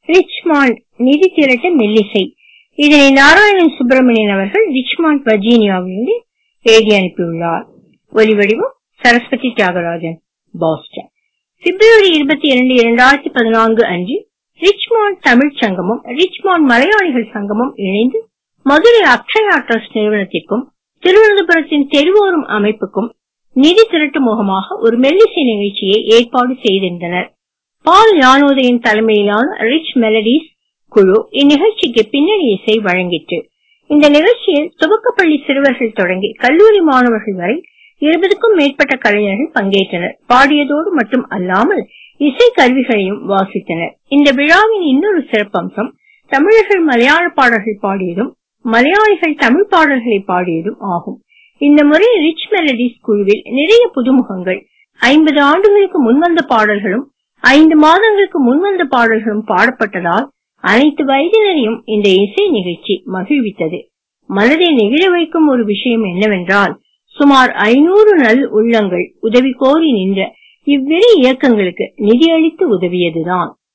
Richmond நிதி திரட்ட மெல்லிசை இதனை நாராயணன் சுப்பிரமணியன் அவர்கள் ரிச்மாண்ட் வர்ஜீனியாவிலிருந்து எழுதி அனுப்பியுள்ளார் ஒலிவடிவம் சரஸ்வதி தியாகராஜன் பாஸ்டன் பிப்ரவரி இருபத்தி இரண்டு இரண்டாயிரத்தி பதினான்கு அன்று ரிச்மாண்ட் தமிழ்ச் சங்கமும் ரிச்மாண்ட் மலையாளிகள் சங்கமும் இணைந்து மதுரை அக்ஷயா ட்ரஸ்ட் நிறுவனத்திற்கும் திருவனந்தபுரத்தின் தெருவோரும் அமைப்புக்கும் நிதி திரட்டும் முகமாக ஒரு மெல்லிசை நிகழ்ச்சியை ஏற்பாடு செய்திருந்தனர் பால் யானோதயின் தலைமையிலான ரிச் மெலடிஸ் குழு இந்நிகழ்ச்சிக்கு பின்னணி இசை வழங்கிற்று இந்த நிகழ்ச்சியில் துவக்கப்பள்ளி சிறுவர்கள் தொடங்கி கல்லூரி மாணவர்கள் வரை இருபதுக்கும் மேற்பட்ட கலைஞர்கள் பங்கேற்றனர் பாடியதோடு மட்டும் அல்லாமல் இசை கருவிகளையும் வாசித்தனர் இந்த விழாவின் இன்னொரு சிறப்பம்சம் தமிழர்கள் மலையாள பாடல்கள் பாடியதும் மலையாளிகள் தமிழ் பாடல்களை பாடியதும் ஆகும் இந்த முறை ரிச் மெலடிஸ் குழுவில் நிறைய புதுமுகங்கள் ஐம்பது ஆண்டுகளுக்கு முன்வந்த பாடல்களும் ஐந்து மாதங்களுக்கு முன்வந்த பாடல்களும் பாடப்பட்டதால் அனைத்து வயதினரையும் இந்த இசை நிகழ்ச்சி மகிழ்வித்தது மனதை நெகிழ வைக்கும் ஒரு விஷயம் என்னவென்றால் சுமார் ஐநூறு நல் உள்ளங்கள் உதவி கோரி நின்ற இவ்விரு இயக்கங்களுக்கு நிதியளித்து உதவியதுதான்